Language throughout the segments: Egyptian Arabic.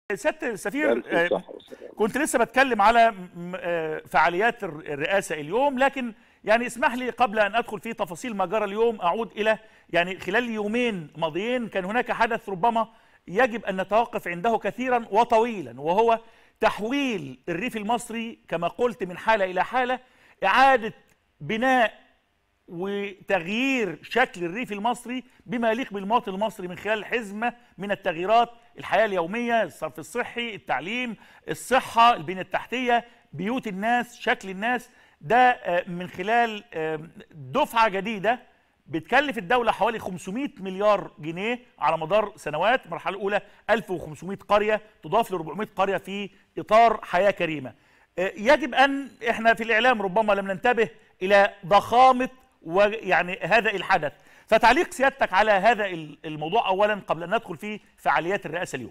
سياده السفير ألف آه، صحة وسلامة. كنت لسه بتكلم على م- آه، فعاليات الر- الرئاسه اليوم لكن يعني اسمح لي قبل ان ادخل في تفاصيل ما جرى اليوم اعود الى يعني خلال يومين ماضيين كان هناك حدث ربما يجب ان نتوقف عنده كثيرا وطويلا وهو تحويل الريف المصري كما قلت من حاله الى حاله اعاده بناء وتغيير شكل الريف المصري بما يليق بالمواطن المصري من خلال حزمه من التغييرات الحياه اليوميه الصرف الصحي التعليم الصحه البنيه التحتيه بيوت الناس شكل الناس ده آه، من خلال آه، دفعه جديده بتكلف الدوله حوالي 500 مليار جنيه على مدار سنوات المرحله الاولى 1500 قريه تضاف ل 400 قريه في اطار حياه كريمه آه، يجب ان احنا في الاعلام ربما لم ننتبه الى ضخامه ويعني هذا الحدث فتعليق سيادتك على هذا الموضوع اولا قبل ان ندخل في فعاليات الرئاسه اليوم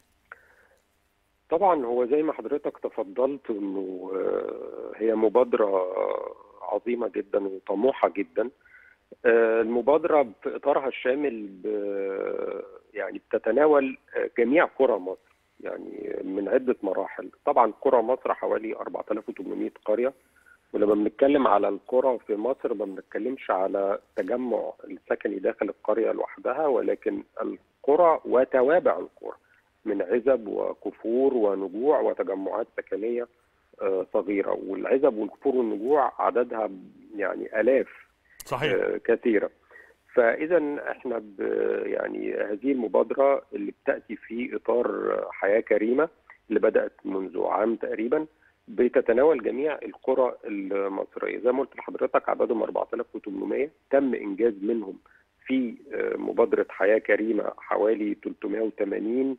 طبعا هو زي ما حضرتك تفضلت انه آه، هي مبادره عظيمه جدا وطموحه جدا آه، المبادره في اطارها الشامل ب- يعني بتتناول آه، جميع قرى مصر يعني من عده مراحل طبعا قرى مصر حوالي 4800 قريه ولما بنتكلم على القرى في مصر ما بنتكلمش على تجمع السكني داخل القريه لوحدها ولكن القرى وتوابع القرى من عزب وكفور ونجوع وتجمعات سكنيه آه، صغيره والعزب والكفور والنجوع عددها يعني الاف صحيح آه، كثيره فاذا احنا ب يعني هذه المبادره اللي بتاتي في اطار حياه كريمه اللي بدات منذ عام تقريبا بتتناول جميع القرى المصريه زي ما قلت لحضرتك عددهم 4800 تم انجاز منهم في آه، مبادره حياه كريمه حوالي 380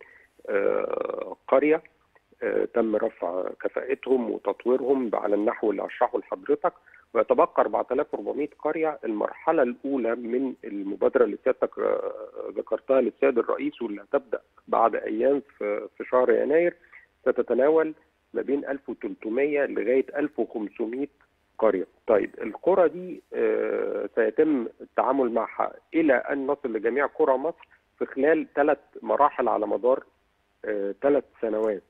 آه، قريه آه، تم رفع كفاءتهم وتطويرهم على النحو اللي هشرحه لحضرتك ويتبقى 4400 قريه المرحله الاولى من المبادره اللي سيادتك آه، ذكرتها للسيد الرئيس واللي هتبدا بعد ايام في في شهر يناير ستتناول ما بين 1300 لغايه 1500 قريه. طيب القرى دي آه، سيتم التعامل معها الى ان نصل لجميع قرى مصر في خلال ثلاث مراحل على مدار ثلاث سنوات.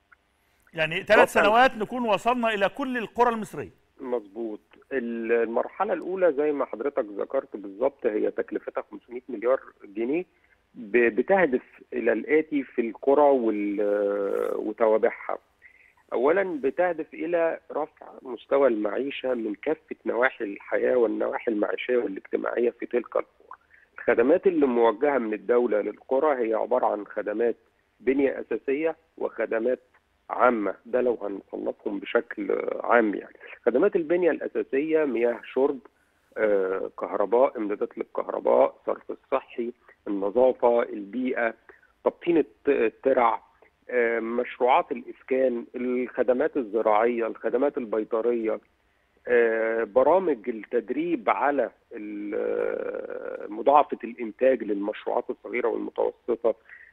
يعني ثلاث طبعاً. سنوات نكون وصلنا الى كل القرى المصريه مظبوط المرحلة الأولى زي ما حضرتك ذكرت بالظبط هي تكلفتها 500 مليار جنيه ب- بتهدف إلى الآتي في القرى وال- وتوابعها أولا بتهدف إلى رفع مستوى المعيشة من كافة نواحي الحياة والنواحي المعيشية والاجتماعية في تلك القرى الخدمات اللي موجهة من الدولة للقرى هي عبارة عن خدمات بنية أساسية وخدمات عامة ده لو هنصنفهم بشكل عام يعني خدمات البنية الأساسية مياه شرب آه، كهرباء امدادات للكهرباء صرف الصحي النظافة البيئة تبطين الت- الترع آه، مشروعات الإسكان الخدمات الزراعية الخدمات البيطرية آه، برامج التدريب على ال- آه، مضاعفة الإنتاج للمشروعات الصغيرة والمتوسطة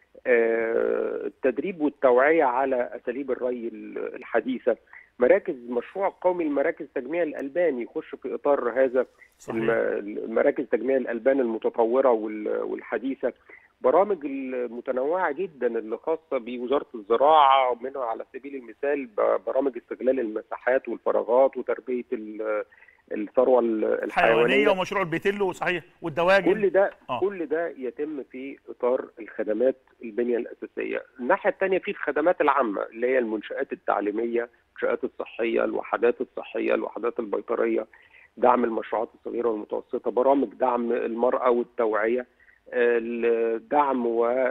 آه، التدريب والتوعية على أساليب الري ال- الحديثة مراكز مشروع قومي لمراكز تجميع الألبان يخش في إطار هذا الم- صحيح مراكز تجميع الألبان المتطورة وال- والحديثة برامج المتنوعة جدا اللي خاصة بوزارة الزراعة منها على سبيل المثال ب- برامج استغلال المساحات والفراغات وتربية ال- الثروة الحيوانيه الحيوانية ومشروع البيتلو صحيح والدواجن كل ده آه. كل ده يتم في اطار الخدمات البنيه الاساسيه، الناحيه الثانيه في الخدمات العامه اللي هي المنشات التعليميه، المنشات الصحيه، الوحدات الصحيه، الوحدات البيطريه، دعم المشروعات الصغيره والمتوسطه، برامج دعم المراه والتوعيه، الدعم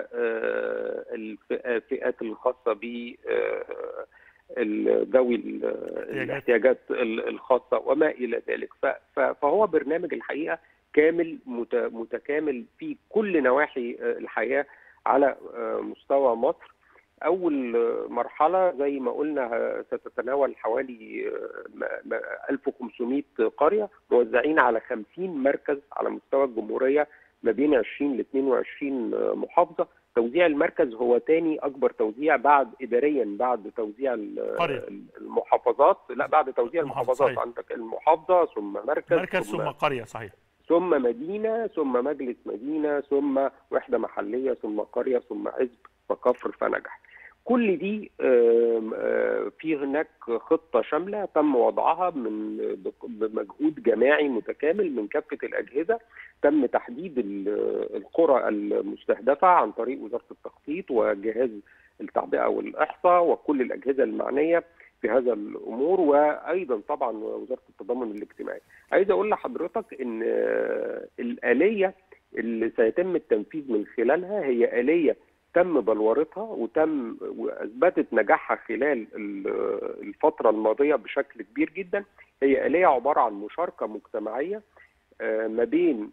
والفئات الخاصه ب آه، ال- ذوي ال- الاحتياجات ال- الخاصه وما الى ذلك ف- ف- فهو برنامج الحقيقه كامل مت- متكامل في كل نواحي آه، الحياه على آه، مستوى مصر اول آه، مرحله زي ما قلنا آه، ستتناول حوالي آه، م- م- 1500 قريه موزعين على 50 مركز على مستوى الجمهوريه ما بين 20 ل 22 آه، محافظه توزيع المركز هو تاني اكبر توزيع بعد اداريا بعد توزيع ال- قرية. المحافظات لا بعد توزيع المحافظة، المحافظات صحيح. عندك المحافظه ثم مركز مركز ثم قريه صحيح ثم مدينه ثم مجلس مدينه ثم وحده محليه ثم قريه ثم حزب فكفر فنجح كل دي آم، آه، في هناك خطه شامله تم وضعها من بمجهود جماعي متكامل من كافه الاجهزه تم تحديد ال- القرى المستهدفه عن طريق وزاره التخطيط وجهاز التعبئه والاحصاء وكل الاجهزه المعنيه في هذا الامور وايضا طبعا وزاره التضامن الاجتماعي. عايز اقول لحضرتك ان آه، الاليه اللي سيتم التنفيذ من خلالها هي اليه تم بلورتها وتم واثبتت نجاحها خلال ال- الفتره الماضيه بشكل كبير جدا هي اليه عباره عن مشاركه مجتمعيه آه، ما بين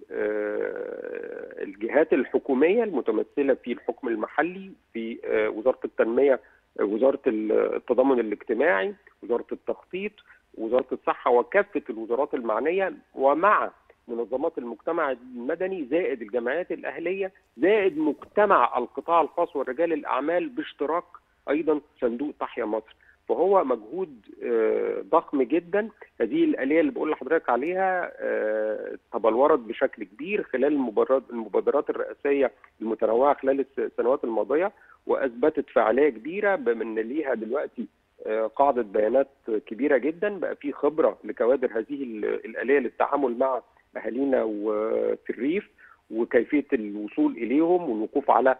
آه، الجهات الحكوميه المتمثله في الحكم المحلي في آه، وزاره التنميه آه، وزاره التضامن الاجتماعي وزاره التخطيط وزاره الصحه وكافه الوزارات المعنيه ومع منظمات المجتمع المدني زائد الجمعيات الاهليه زائد مجتمع القطاع الخاص ورجال الاعمال باشتراك ايضا صندوق تحيا مصر فهو مجهود آه، ضخم جدا هذه الاليه اللي بقول لحضرتك عليها آه، تبلورت بشكل كبير خلال المبادرات المبادرات الرئاسيه المتنوعه خلال السنوات الماضيه واثبتت فعاليه كبيره بان ليها دلوقتي آه، قاعده بيانات كبيره جدا بقى في خبره لكوادر هذه ال- الاليه للتعامل مع اهالينا وفي الريف وكيفيه الوصول اليهم والوقوف على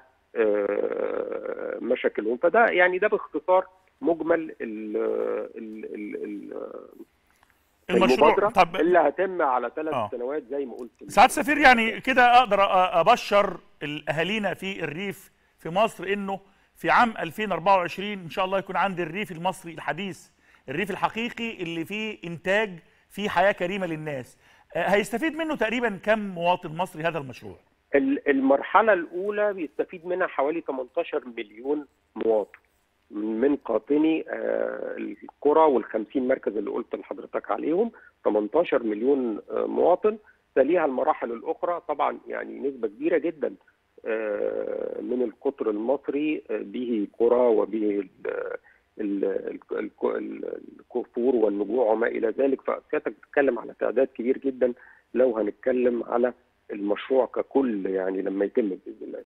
آه، مشاكلهم فده يعني ده باختصار مجمل ال ال ال ال المشروع المبادره طب اللي هتم على ثلاث آه. سنوات زي ما قلت سعاده السفير يعني كده اقدر أ- ابشر اهالينا في الريف في مصر انه في عام 2024 ان شاء الله يكون عندي الريف المصري الحديث الريف الحقيقي اللي فيه انتاج فيه حياه كريمه للناس آه، هيستفيد منه تقريبا كم مواطن مصري هذا المشروع ال- المرحله الاولى بيستفيد منها حوالي 18 مليون مواطن من قاطني آه، القرى وال50 مركز اللي قلت لحضرتك عليهم 18 مليون آه، مواطن تليها المراحل الاخرى طبعا يعني نسبه كبيره جدا آه، من القطر المصري آه، به قرى وبه ال- ال- ال- ال- ال- الكفور والنجوع وما الى ذلك فسيادتك بتتكلم على تعداد كبير جدا لو هنتكلم على المشروع ككل يعني لما يتم باذن الله